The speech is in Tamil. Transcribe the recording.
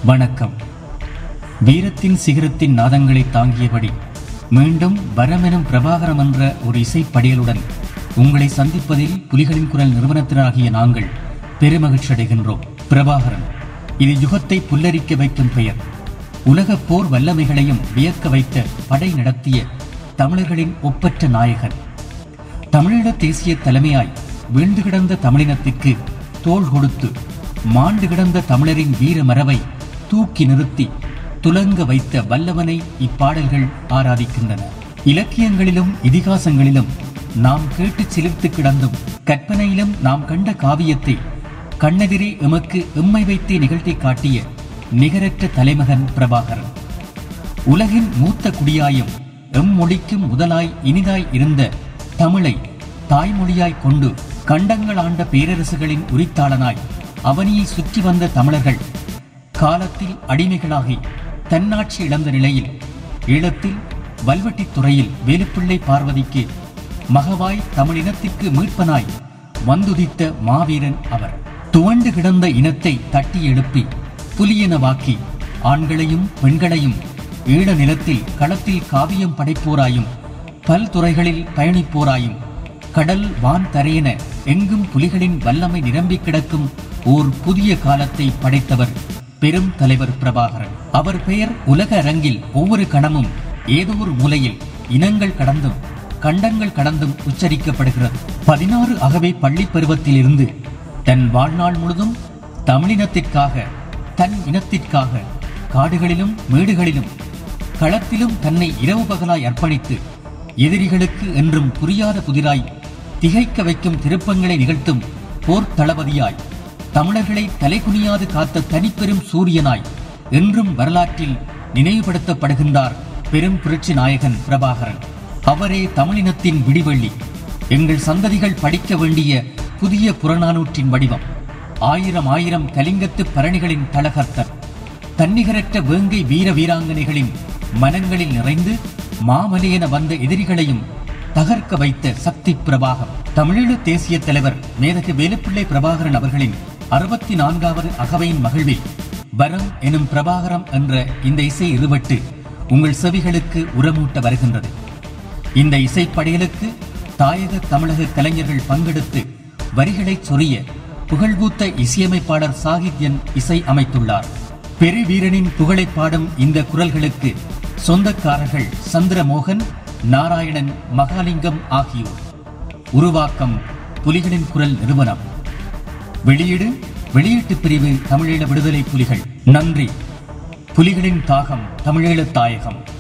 வணக்கம் வீரத்தின் சிகரத்தின் நாதங்களை தாங்கியபடி மீண்டும் வரமெனும் பிரபாகரம் என்ற ஒரு இசைப்படியலுடன் உங்களை சந்திப்பதில் புலிகளின் குரல் நிறுவனத்தினராகிய நாங்கள் பெருமகிழ்ச்சி அடைகின்றோம் பிரபாகரன் இது யுகத்தை புல்லரிக்க வைக்கும் பெயர் உலகப் போர் வல்லமைகளையும் வியக்க வைத்த படை நடத்திய தமிழர்களின் ஒப்பற்ற நாயகன் தமிழீழ தேசிய தலைமையாய் வீழ்ந்து கிடந்த தமிழினத்திற்கு தோள் கொடுத்து மாண்டு கிடந்த தமிழரின் வீர மரபை தூக்கி நிறுத்தி துலங்க வைத்த வல்லவனை இப்பாடல்கள் ஆராதிக்கின்றன இலக்கியங்களிலும் இதிகாசங்களிலும் நாம் கேட்டு சிலிர்த்து கிடந்தும் கற்பனையிலும் நாம் கண்ட காவியத்தை கண்ணெதிரே எமக்கு எம்மை வைத்தே நிகழ்த்தி காட்டிய நிகரற்ற தலைமகன் பிரபாகரன் உலகின் மூத்த குடியாயும் எம் மொழிக்கும் முதலாய் இனிதாய் இருந்த தமிழை தாய்மொழியாய் கொண்டு கண்டங்கள் ஆண்ட பேரரசுகளின் உரித்தாளனாய் அவனியை சுற்றி வந்த தமிழர்கள் காலத்தில் அடிமைகளாகி தன்னாட்சி இழந்த நிலையில் ஈழத்தில் வல்வெட்டித் துறையில் வேலுப்பிள்ளை பார்வதிக்கு மகவாய் தமிழினத்திற்கு மீட்பனாய் வந்துதித்த மாவீரன் அவர் துவண்டு கிடந்த இனத்தை தட்டி எழுப்பி புலியனவாக்கி ஆண்களையும் பெண்களையும் ஈழ நிலத்தில் களத்தில் காவியம் படைப்போராயும் பல்துறைகளில் பயணிப்போராயும் கடல் வான் தரையென எங்கும் புலிகளின் வல்லமை நிரம்பி கிடக்கும் ஓர் புதிய காலத்தை படைத்தவர் பெரும் தலைவர் பிரபாகரன் அவர் பெயர் உலக அரங்கில் ஒவ்வொரு கணமும் ஏதோ ஒரு மூலையில் இனங்கள் கடந்தும் கண்டங்கள் கடந்தும் உச்சரிக்கப்படுகிறது பதினாறு அகவை பள்ளி பருவத்திலிருந்து தன் வாழ்நாள் முழுதும் தமிழினத்திற்காக தன் இனத்திற்காக காடுகளிலும் மேடுகளிலும் களத்திலும் தன்னை இரவு பகலாய் அர்ப்பணித்து எதிரிகளுக்கு என்றும் புரியாத புதிராய் திகைக்க வைக்கும் திருப்பங்களை நிகழ்த்தும் போர் தளபதியாய் தமிழர்களை தலைகுனியாது காத்த தனிப்பெரும் சூரியனாய் என்றும் வரலாற்றில் நினைவுபடுத்தப்படுகின்றார் பெரும் புரட்சி நாயகன் பிரபாகரன் அவரே தமிழினத்தின் விடிவெள்ளி எங்கள் சந்ததிகள் படிக்க வேண்டிய புதிய புறநானூற்றின் வடிவம் ஆயிரம் ஆயிரம் கலிங்கத்து பரணிகளின் தலகர்த்தர் தன்னிகரற்ற வேங்கை வீர வீராங்கனைகளின் மனங்களில் நிறைந்து மாமலையென வந்த எதிரிகளையும் தகர்க்க வைத்த சக்தி பிரபாகம் தமிழீழ தேசிய தலைவர் மேதகு வேலுப்பிள்ளை பிரபாகரன் அவர்களின் அறுபத்தி நான்காவது அகவையின் மகிழ்வில் வரம் எனும் பிரபாகரம் என்ற இந்த இசை இருவட்டு உங்கள் செவிகளுக்கு உரமூட்ட வருகின்றது இந்த இசைப்படையலுக்கு தாயக தமிழக கலைஞர்கள் பங்கெடுத்து வரிகளைச் சொரிய புகழ்பூத்த இசையமைப்பாளர் சாகித்யன் இசை அமைத்துள்ளார் பெருவீரனின் புகழைப் பாடும் இந்த குரல்களுக்கு சொந்தக்காரர்கள் சந்திரமோகன் நாராயணன் மகாலிங்கம் ஆகியோர் உருவாக்கம் புலிகளின் குரல் நிறுவனம் வெளியீடு வெளியீட்டு பிரிவு தமிழீழ விடுதலை புலிகள் நன்றி புலிகளின் தாகம் தமிழீழ தாயகம்